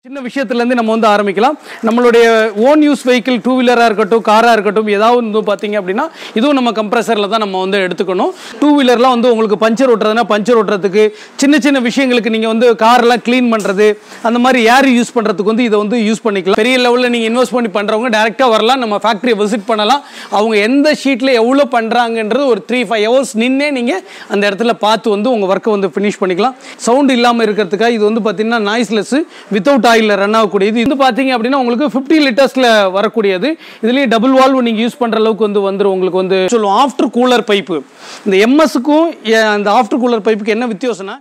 சின்ன விஷயத்துலேருந்து நம்ம வந்து ஆரம்பிக்கலாம் நம்மளுடைய ஓன் யூஸ் வெஹிக்கிள் டூ வீலராக இருக்கட்டும் காராக இருக்கட்டும் ஏதாவது வந்து பார்த்தீங்க அப்படின்னா இதுவும் நம்ம கம்ப்ரஸரில் தான் நம்ம வந்து எடுத்துக்கணும் டூ வீலர்லாம் வந்து உங்களுக்கு பஞ்சர் ஓட்டுறதுனா பஞ்சர் ஓட்டுறதுக்கு சின்ன சின்ன விஷயங்களுக்கு நீங்கள் வந்து காரெல்லாம் க்ளீன் பண்ணுறது அந்த மாதிரி ஏர் யூஸ் பண்ணுறதுக்கு வந்து இதை வந்து யூஸ் பண்ணிக்கலாம் பெரிய லெவலில் நீங்கள் இன்வெஸ்ட் பண்ணி பண்ணுறவங்க டேரெக்டாக வரலாம் நம்ம ஃபேக்ட்ரியை விசிட் பண்ணலாம் அவங்க எந்த ஷீட்டில் எவ்வளோ பண்ணுறாங்கன்றது ஒரு த்ரீ ஃபைவ் ஹவர்ஸ் நின்னே நீங்கள் அந்த இடத்துல பார்த்து வந்து உங்கள் ஒர்க்கை வந்து ஃபினிஷ் பண்ணிக்கலாம் சவுண்ட் இல்லாமல் இருக்கிறதுக்காக இது வந்து பார்த்தீங்கன்னா நாய்ஸ்லெஸ் வித்தவுட் ஆயிலில் ரன் ஆகக்கூடியது இது பார்த்தீங்க அப்படின்னா உங்களுக்கு ஃபிஃப்டி லிட்டர்ஸில் வரக்கூடியது இதுலேயே டபுள் வால்வ் நீங்கள் யூஸ் பண்ணுற அளவுக்கு வந்து வந்துடும் உங்களுக்கு வந்து சொல்லுவோம் ஆஃப்டர் கூலர் பைப்பு இந்த எம்எஸ்க்கும் அந்த ஆஃப்டர் கூலர் பைப்புக்கு என்ன வித்தியாசம்னா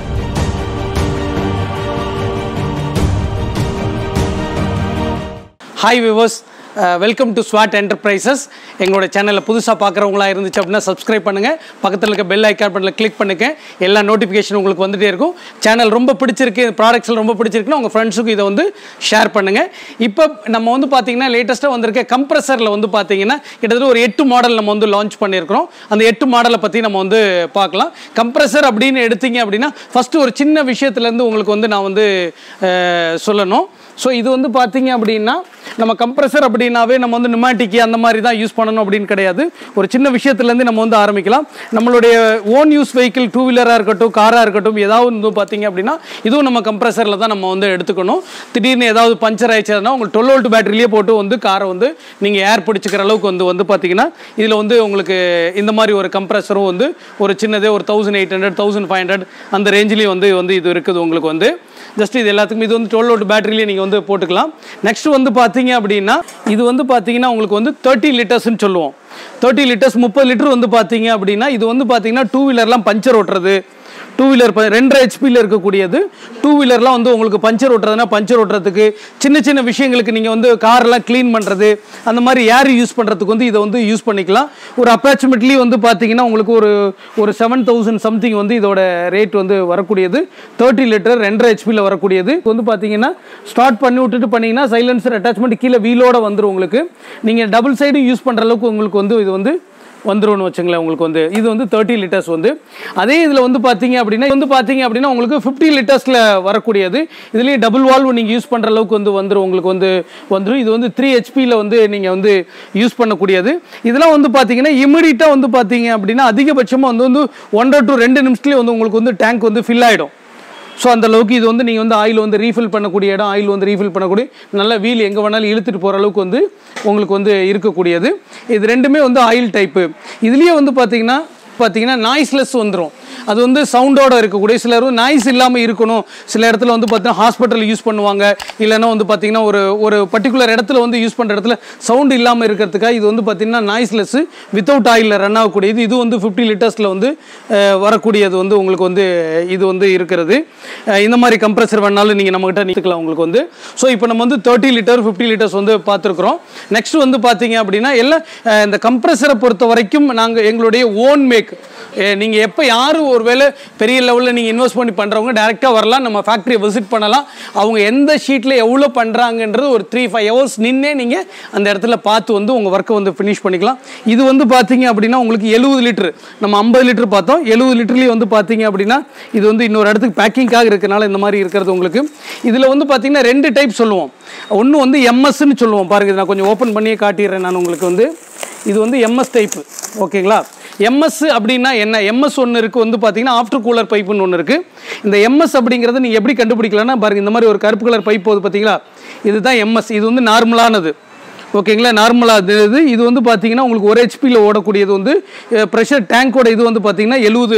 hi viewers welcome to Swat enterprises எங்களோட சேனலில் புதுசாக பார்க்குறவங்களா இருந்துச்சு அப்படின்னா சப்ஸ்கிரைப் பண்ணுங்கள் பக்கத்தில் இருக்க பெல் ஐக்கான் பட்டனில் கிளிக் பண்ணுங்க எல்லா நோட்டிஃபிகேஷன் உங்களுக்கு வந்துட்டே இருக்கும் சேனல் ரொம்ப பிடிச்சிருக்கு ப்ராடக்ட்ஸில் ரொம்ப பிடிச்சிருக்குன்னா உங்கள் ஃப்ரெண்ட்ஸுக்கு இதை வந்து ஷேர் பண்ணுங்கள் இப்போ நம்ம வந்து பார்த்தீங்கன்னா லேட்டஸ்ட்டாக வந்திருக்க கம்ப்ரஸரில் வந்து பார்த்தீங்கன்னா கிட்டத்தட்ட ஒரு எட்டு மாடல் நம்ம வந்து லான்ச் பண்ணியிருக்கிறோம் அந்த எட்டு மாடலை பற்றி நம்ம வந்து பார்க்கலாம் கம்ப்ரஸர் அப்படின்னு எடுத்தீங்க அப்படின்னா ஃபஸ்ட்டு ஒரு சின்ன விஷயத்துலேருந்து உங்களுக்கு வந்து நான் வந்து அஹ், சொல்லணும் ஸோ இது வந்து பார்த்தீங்க அப்படின்னா நம்ம கம்ப்ரஸர் அப்படின்னாவே நம்ம வந்து நிமாட்டிக்கு அந்த மாதிரி தான் யூஸ் பண்ணணும் அப்படின்னு கிடையாது ஒரு சின்ன விஷயத்துலேருந்து நம்ம வந்து ஆரம்பிக்கலாம் நம்மளுடைய ஓன் யூஸ் வெஹிக்கிள் டூ வீலராக இருக்கட்டும் காராக இருக்கட்டும் ஏதாவது வந்து பார்த்தீங்க அப்படின்னா இதுவும் நம்ம கம்ப்ரஸரில் தான் நம்ம வந்து எடுத்துக்கணும் திடீர்னு ஏதாவது பஞ்சர் ஆயிடுச்சதுன்னா உங்களுக்கு டுவெல் வோல்ட் பேட்டரியிலே போட்டு வந்து காரை வந்து நீங்கள் ஏர் பிடிச்சிக்கிற அளவுக்கு வந்து வந்து பார்த்தீங்கன்னா இதில் வந்து உங்களுக்கு இந்த மாதிரி ஒரு கம்ப்ரஸரும் வந்து ஒரு சின்னதே ஒரு thousand eight hundred thousand five hundred அந்த ரேஞ்சிலையும் வந்து வந்து இது இருக்குது உங்களுக்கு வந்து ஜஸ்ட் இது எல்லாத்துக்கும் இது வந்து டுவெல் வோல்ட் பேட்டரியிலே நீங்கள் வந்து போட்டுக்கலாம் நெக்ஸ்ட் வந்து பார்த்தீங்க அப்படின்னா இது வந்து பார்த்தீங்கன்னா உங்களுக்கு வந்து தேர்ட்டி லிட்டர்ஸ்னு சொல்லுவோம் தேர்ட்டி லிட்டர்ஸ் முப்பது லிட்டர் வந்து பார்த்தீங்க அப்படின்னா இது வந்து பார்த்தீங்கன்னா டூ வீலர்லாம் பஞ்சர் ஓட்டுறது டூ வீலர் ரெண்டரை ஹெச்பியில் இருக்கக்கூடியது டூ வீலர்லாம் வந்து உங்களுக்கு பஞ்சர் ஓட்டுறதுனா பஞ்சர் ஓட்டுறதுக்கு சின்ன சின்ன விஷயங்களுக்கு நீங்கள் வந்து காரெல்லாம் க்ளீன் பண்ணுறது அந்த மாதிரி ஏர் யூஸ் பண்ணுறதுக்கு வந்து இதை வந்து யூஸ் பண்ணிக்கலாம் ஒரு அப்ராக்சிமேட்லி வந்து பார்த்தீங்கன்னா உங்களுக்கு ஒரு ஒரு செவன் தௌசண்ட் சம்திங் வந்து இதோட ரேட் வந்து வரக்கூடியது தேர்ட்டி லிட்டர் ரெண்டரை ஹெச்பியில் வரக்கூடியது இது வந்து பார்த்தீங்கன்னா ஸ்டார்ட் பண்ணி விட்டுட்டு பண்ணீங்கன்னா சைலன்சர் அட்டாச்மெண்ட் கீழே வீலோட வந்துடும் உங்களுக்கு நீங்கள் டபுள் சைடும் யூஸ் பண்ணுற அளவுக்கு உங்களுக்கு வந்து இது வந்து வந்துரும்னு வச்சுங்களேன் உங்களுக்கு வந்து இது வந்து தேர்ட்டி லிட்டர்ஸ் வந்து அதே இதில் வந்து பார்த்தீங்க அப்படின்னா இது வந்து பார்த்தீங்க அப்படின்னா உங்களுக்கு ஃபிஃப்டி லிட்டர்ஸில் வரக்கூடியது இதுலேயே டபுள் வால்வ் நீங்கள் யூஸ் பண்ணுற அளவுக்கு வந்து வந்துடும் உங்களுக்கு வந்து வந்துடும் இது வந்து த்ரீ ஹெச்பியில் வந்து நீங்கள் வந்து யூஸ் பண்ணக்கூடியது இதெல்லாம் வந்து பார்த்தீங்கன்னா இமிடியட்டாக வந்து பார்த்தீங்க அப்படின்னா அதிகபட்சமாக வந்து வந்து ஒன்றரை டு ரெண்டு நிமிஷத்துலேயே வந்து உங்களுக்கு வந்து டேங்க் வந்து ஃபில் ஆகிடும் ஸோ அந்த அளவுக்கு இது வந்து நீங்கள் வந்து ஆயில் வந்து ரீஃபில் பண்ணக்கூடிய இடம் ஆயில் வந்து ரீஃபில் பண்ணக்கூடிய நல்ல வீல் எங்கே வேணாலும் இழுத்துட்டு போகிற அளவுக்கு வந்து உங்களுக்கு வந்து இருக்கக்கூடியது இது ரெண்டுமே வந்து ஆயில் டைப்பு இதுலேயே வந்து பார்த்தீங்கன்னா பார்த்தீங்கன்னா நாய்ஸ்லெஸ் வந்துடும் அது வந்து சவுண்டோட இருக்கக்கூடிய சிலர் நாய்ஸ் இல்லாமல் இருக்கணும் சில இடத்துல வந்து பார்த்தீங்கன்னா ஹாஸ்பிட்டல் யூஸ் பண்ணுவாங்க இல்லைன்னா வந்து பார்த்தீங்கன்னா ஒரு ஒரு பர்டிகுலர் இடத்துல வந்து யூஸ் பண்ணுற இடத்துல சவுண்ட் இல்லாமல் இருக்கிறதுக்காக இது வந்து பார்த்தீங்கன்னா நாய்ஸ்லெஸ் வித்தவுட் ஆயிலில் ரன் ஆகக்கூடியது இது வந்து ஃபிஃப்டி லிட்டர்ஸில் வந்து அஹ், வரக்கூடியது வந்து உங்களுக்கு வந்து இது வந்து இருக்கிறது அஹ், இந்த மாதிரி கம்ப்ரஸர் வேணாலும் நீங்கள் நம்மகிட்ட நிறுத்துக்கலாம் உங்களுக்கு வந்து ஸோ இப்போ நம்ம வந்து தேர்ட்டி லிட்டர் ஃபிஃப்டி லிட்டர்ஸ் வந்து பார்த்துருக்குறோம் நெக்ஸ்ட் வந்து பார்த்தீங்க அப்படின்னா எல்லாம் அஹ், இந்த கம்ப்ரஸரை பொறுத்த வரைக்கும் நாங்கள் எங்களுடைய ஓன் மேக் நீங்கள் எப்போ யார் ஒருவேளை பெரிய லெவலில் நீங்கள் இன்வெஸ்ட் பண்ணி பண்ணுறவங்க டேரெக்டாக வரலாம் நம்ம ஃபேக்ட்ரியை விசிட் பண்ணலாம் அவங்க எந்த ஷீட்டில் எவ்வளோ பண்ணுறாங்கன்றது ஒரு த்ரீ ஃபைவ் ஹவர்ஸ் நின்னே நீங்கள் அந்த இடத்துல பார்த்து வந்து உங்கள் ஒர்க்கை வந்து ஃபினிஷ் பண்ணிக்கலாம் இது வந்து பார்த்தீங்க அப்படின்னா உங்களுக்கு எழுபது லிட்டர் நம்ம ஐம்பது லிட்டர் பார்த்தோம் எழுபது லிட்டர்லேயே வந்து பார்த்தீங்க அப்படின்னா இது வந்து இன்னொரு இடத்துக்கு பேக்கிங்காக இருக்கனால இந்த மாதிரி இருக்கிறது உங்களுக்கு இதில் வந்து பார்த்தீங்கன்னா ரெண்டு டைப் சொல்லுவோம் ஒன்று வந்து எம்எஸ்ன்னு சொல்லுவோம் பாருங்க இது நான் கொஞ்சம் ஓப்பன் பண்ணியே காட்டிடுறேன் நான் உங்களுக்கு வந்து இது வந்து எம்எஸ் டைப்பு ஓகேங்களா எம்எஸ் அப்படின்னா என்ன எம்எஸ் ஒன்று இருக்குது வந்து பார்த்தீங்கன்னா ஆஃப்டர் கூலர் பைப்புன்னு ஒன்று இருக்குது இந்த எம்எஸ் அப்படிங்கிறது நீங்கள் எப்படி கண்டுபிடிக்கலாம்னா பாருங்க இந்த மாதிரி ஒரு கருப்பு கலர் பைப் போகுது பார்த்தீங்களா இதுதான் எம்எஸ் இது வந்து நார்மலானது ஓகேங்களா நார்மலாக இது இது வந்து பார்த்தீங்கன்னா உங்களுக்கு ஒரு ஹெச்பியில் ஓடக்கூடியது வந்து ப்ரெஷர் டேங்கோட இது வந்து பார்த்தீங்கன்னா எழுபது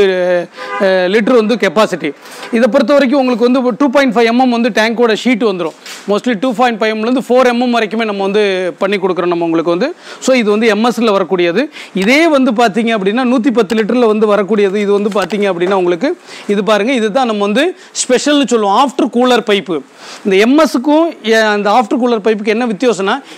லிட்டர் வந்து கெப்பாசிட்டி இதை பொறுத்த வரைக்கும் உங்களுக்கு வந்து டூ பாயிண்ட் ஃபைவ் எம்எம் வந்து டேங்கோட ஷீட் வந்துடும் மோஸ்ட்லி டூ பாயிண்ட் ஃபைவ் எம்லேருந்து ஃபோர் எம்எம் வரைக்குமே நம்ம வந்து பண்ணி கொடுக்குறோம் நம்ம உங்களுக்கு வந்து ஸோ இது வந்து எம்எஸ்ல வரக்கூடியது இதே வந்து பார்த்தீங்க அப்படின்னா நூற்றி பத்து லிட்டரில் வந்து வரக்கூடியது இது வந்து பார்த்தீங்க அப்படின்னா உங்களுக்கு இது பாருங்கள் இதுதான் நம்ம வந்து ஸ்பெஷல்னு சொல்லுவோம் ஆஃப்டர் கூலர் பைப்பு இந்த எம்எஸ்க்கும் அந்த ஆஃப்டர் கூலர் பைப்புக்கு என்ன வித்தியாசம்னா இந்த பைப்போட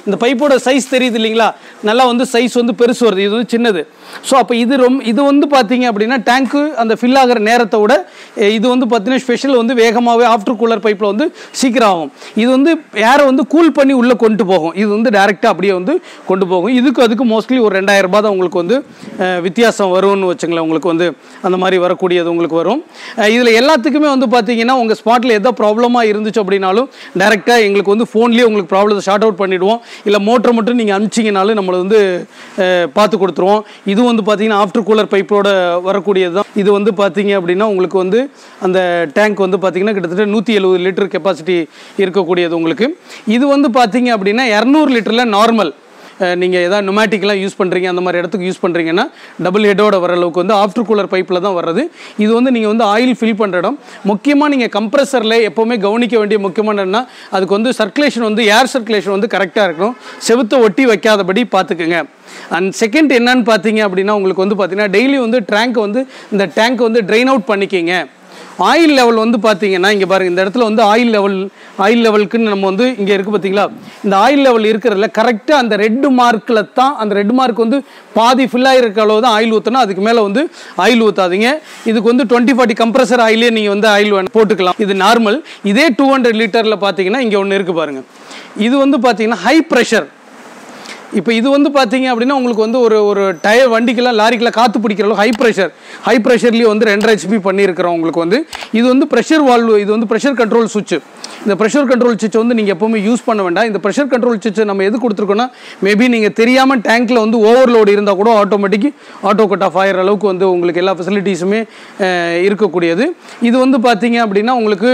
டேங்கோட சைஸ் தெரியுது இல்லைங்களா நல்லா வந்து சைஸ் வந்து பெருசு வருது இது வந்து சின்னது ஸோ அப்போ இது ரொம்ப இது வந்து பார்த்தீங்க அப்படின்னா டேங்க்கு அந்த ஃபில் ஆகிற நேரத்தை விட அஹ், இது வந்து பார்த்தீங்கன்னா ஸ்பெஷல் வந்து வேகமாகவே ஆஃப்டர் கூலர் பைப்பில் வந்து சீக்கிரம் ஆகும் இது வந்து ஏரை வந்து கூல் பண்ணி உள்ளே கொண்டு போகும் இது வந்து டேரெக்டாக அப்படியே வந்து கொண்டு போகும் இதுக்கு அதுக்கு மோஸ்ட்லி ஒரு ரெண்டாயிரம் ரூபாய் தான் உங்களுக்கு வந்து அஹ், வித்தியாசம் வரும்னு வச்சுங்களேன் உங்களுக்கு வந்து அந்த மாதிரி வரக்கூடியது உங்களுக்கு வரும் இதில் எல்லாத்துக்குமே வந்து பார்த்தீங்கன்னா உங்கள் ஸ்பாட்டில் எதோ ப்ராப்ளமாக இருந்துச்சு அப்படின்னாலும் டேரெக்டாக எங்களுக்கு வந்து ஃபோன்லேயே உங்களுக்கு ப்ராப்ளத்தை ஷார்ட் அவுட் பண்ணிவிடுவோம் இல்லை மோட்டரை மட்டும் நீங்கள் அனுப்பிச்சிங்கனாலும் நம்மளை வந்து அஹ், பார்த்து கொடுத்துருவோம் இது வந்து பார்த்தீங்கன்னா ஆஃப்டர் கூலர் பைப்போட வரக்கூடியது தான் இது வந்து பார்த்தீங்க அப்படின்னா உங்களுக்கு வந்து அந்த டேங்க் வந்து பார்த்தீங்கன்னா கிட்டத்தட்ட நூற்றி எழுபது லிட்டர் கெப்பாசிட்டி இருக்கக்கூடியது உங்களுக்கு இது வந்து பார்த்தீங்க அப்படின்னா இரநூறு லிட்டரில் நார்மல் நீங்கள் எதாவது நொமேட்டிக்லாம் யூஸ் பண்ணுறீங்க அந்த மாதிரி இடத்துக்கு யூஸ் பண்ணுறீங்கன்னா டபுள் ஹெட்டோட வர அளவுக்கு வந்து ஆஃப்டர் கூலர் பைப்பில் தான் வர்றது இது வந்து நீங்கள் வந்து ஆயில் ஃபில் பண்ணுற இடம் முக்கியமாக நீங்கள் கம்ப்ரஸரில் எப்போவுமே கவனிக்க வேண்டிய முக்கியமான என்னன்னா அதுக்கு வந்து சர்க்குலேஷன் வந்து ஏர் சர்க்குலேஷன் வந்து கரெக்டாக இருக்கணும் செவுத்தை ஒட்டி வைக்காதபடி பார்த்துக்குங்க அண்ட் செகண்ட் என்னன்னு பார்த்தீங்க அப்படின்னா உங்களுக்கு வந்து பார்த்தீங்கன்னா டெய்லி வந்து டேங்க் வந்து இந்த டேங்க் வந்து ட்ரெயின் அவுட் பண்ணிக்கிங்க ஆயில் லெவல் வந்து பார்த்தீங்கன்னா இங்கே பாருங்க இந்த இடத்துல வந்து ஆயில் லெவல் ஆயில் லெவலுக்குன்னு நம்ம வந்து இங்கே இருக்குது பார்த்தீங்களா இந்த ஆயில் லெவல் இருக்கிறதுல கரெக்டாக அந்த ரெட் மார்க்கில் தான் அந்த ரெட் மார்க் வந்து பாதி ஃபில் ஆகிருக்க அளவு தான் ஆயில் ஊற்றணும் அதுக்கு மேலே வந்து ஆயில் ஊற்றாதீங்க இதுக்கு வந்து டுவெண்ட்டி ஃபார்ட்டி கம்ப்ரஸர் ஆயிலே நீங்கள் வந்து ஆயில் போட்டுக்கலாம் இது நார்மல் இதே டூ ஹண்ட்ரட் லிட்டரில் பார்த்தீங்கன்னா இங்கே ஒன்று இருக்குது பாருங்கள் இது வந்து பார்த்தீங்கன்னா ஹை ப்ரெஷர் இப்போ இது வந்து பார்த்தீங்க அப்படின்னா உங்களுக்கு வந்து ஒரு ஒரு டயர் வண்டிக்கெல்லாம் லாரிக்கெல்லாம் காற்று பிடிக்கிற அளவு ஹை ப்ரெஷர் ஹை ப்ரெஷர்லேயே வந்து ரெண்டரை ஹெச்பி பண்ணியிருக்கிறோம் உங்களுக்கு வந்து இது வந்து ப்ரெஷர் வால்வு இது வந்து ப்ரெஷர் கண்ட்ரோல் சுவிட்ச் இந்த ப்ரெஷர் கண்ட்ரோல் சுவிட்ச் வந்து நீங்கள் எப்போவுமே யூஸ் பண்ண வேண்டாம் இந்த ப்ரெஷர் கண்ட்ரோல் சுவிட்ச் நம்ம எது கொடுத்துருக்கோன்னா மேபி நீங்கள் தெரியாமல் டேங்க்கில் வந்து ஓவர்லோடு இருந்தால் கூட ஆட்டோமேட்டிக் ஆட்டோ கட் ஆஃப் ஆகிற அளவுக்கு வந்து உங்களுக்கு எல்லா ஃபெசிலிட்டிஸுமே இருக்கக்கூடியது இது வந்து பார்த்தீங்க அப்படின்னா உங்களுக்கு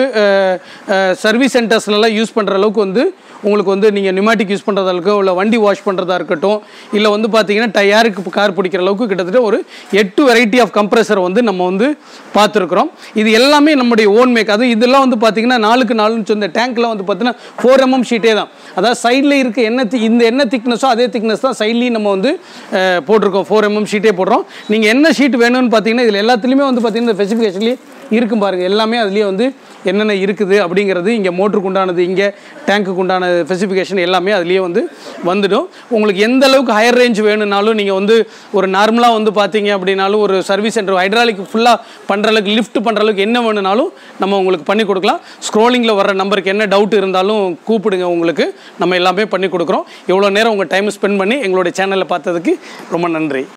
சர்வீஸ் சென்டர்ஸ்லாம் யூஸ் பண்ணுற அளவுக்கு வந்து உங்களுக்கு வந்து நீங்கள் நியூமேட்டிக் யூஸ் பண்ணுறதா இருக்கட்டும் இல்லை வண்டி வாஷ் பண்ணுறதா இருக்கட்டும் இல்லை வந்து பார்த்தீங்கன்னா டயருக்கு கார் பிடிக்கிற அளவுக்கு கிட்டத்தட்ட ஒரு எட்டு வெரைட்டி ஆஃப் கம்ப்ரஸர் வந்து நம்ம வந்து பார்த்துருக்குறோம் இது எல்லாமே நம்முடைய ஓன் மேக் அது இதெல்லாம் வந்து பார்த்தீங்கன்னா நாளுக்கு நாளுன்னு சொன்ன டேங்க்லாம் வந்து பார்த்தீங்கன்னா ஃபோர் எம்எம் ஷீட்டே தான் அதாவது சைடில் இருக்க என்ன thi- இந்த என்ன திக்னஸோ அதே திக்னஸ் தான் சைட்லேயும் நம்ம வந்து அஹ், போட்டிருக்கோம் ஃபோர் எம்எம் ஷீட்டே போடுறோம் நீங்கள் என்ன ஷீட் வேணும்னு பார்த்தீங்கன்னா இதில் எல்லாத்துலேயுமே வந்து பார்த்தீங்கன்னா இந்த ஸ்பெசிஃபிகேஷன்லேயே இருக்கும் பாருங்கள் எல்லாமே அதுலேயே வந்து என்னென்ன இருக்குது அப்படிங்கிறது இங்கே மோட்டருக்கு உண்டானது இங்கே டேங்க்குக்கு உண்டான ஸ்பெசிஃபிகேஷன் எல்லாமே அதுலேயே வந்து வந்துடும் உங்களுக்கு எந்த அளவுக்கு ஹையர் ரேஞ்ச் வேணும்னாலும் நீங்கள் வந்து ஒரு நார்மலாக வந்து பார்த்தீங்க அப்படின்னாலும் ஒரு சர்வீஸ் சென்டர் ஹைட்ராலிக் ஃபுல்லாக பண்ணுற அளவுக்கு லிஃப்ட் பண்ணுற அளவுக்கு என்ன வேணும்னாலும் நம்ம உங்களுக்கு பண்ணி கொடுக்கலாம் ஸ்க்ரோலிங்கில் வர நம்பருக்கு என்ன டவுட் இருந்தாலும் கூப்பிடுங்க உங்களுக்கு நம்ம எல்லாமே பண்ணி கொடுக்குறோம் இவ்வளோ நேரம் உங்கள் டைம் ஸ்பெண்ட் பண்ணி எங்களுடைய சேனலை பார்த்ததுக்கு ரொம்ப நன்றி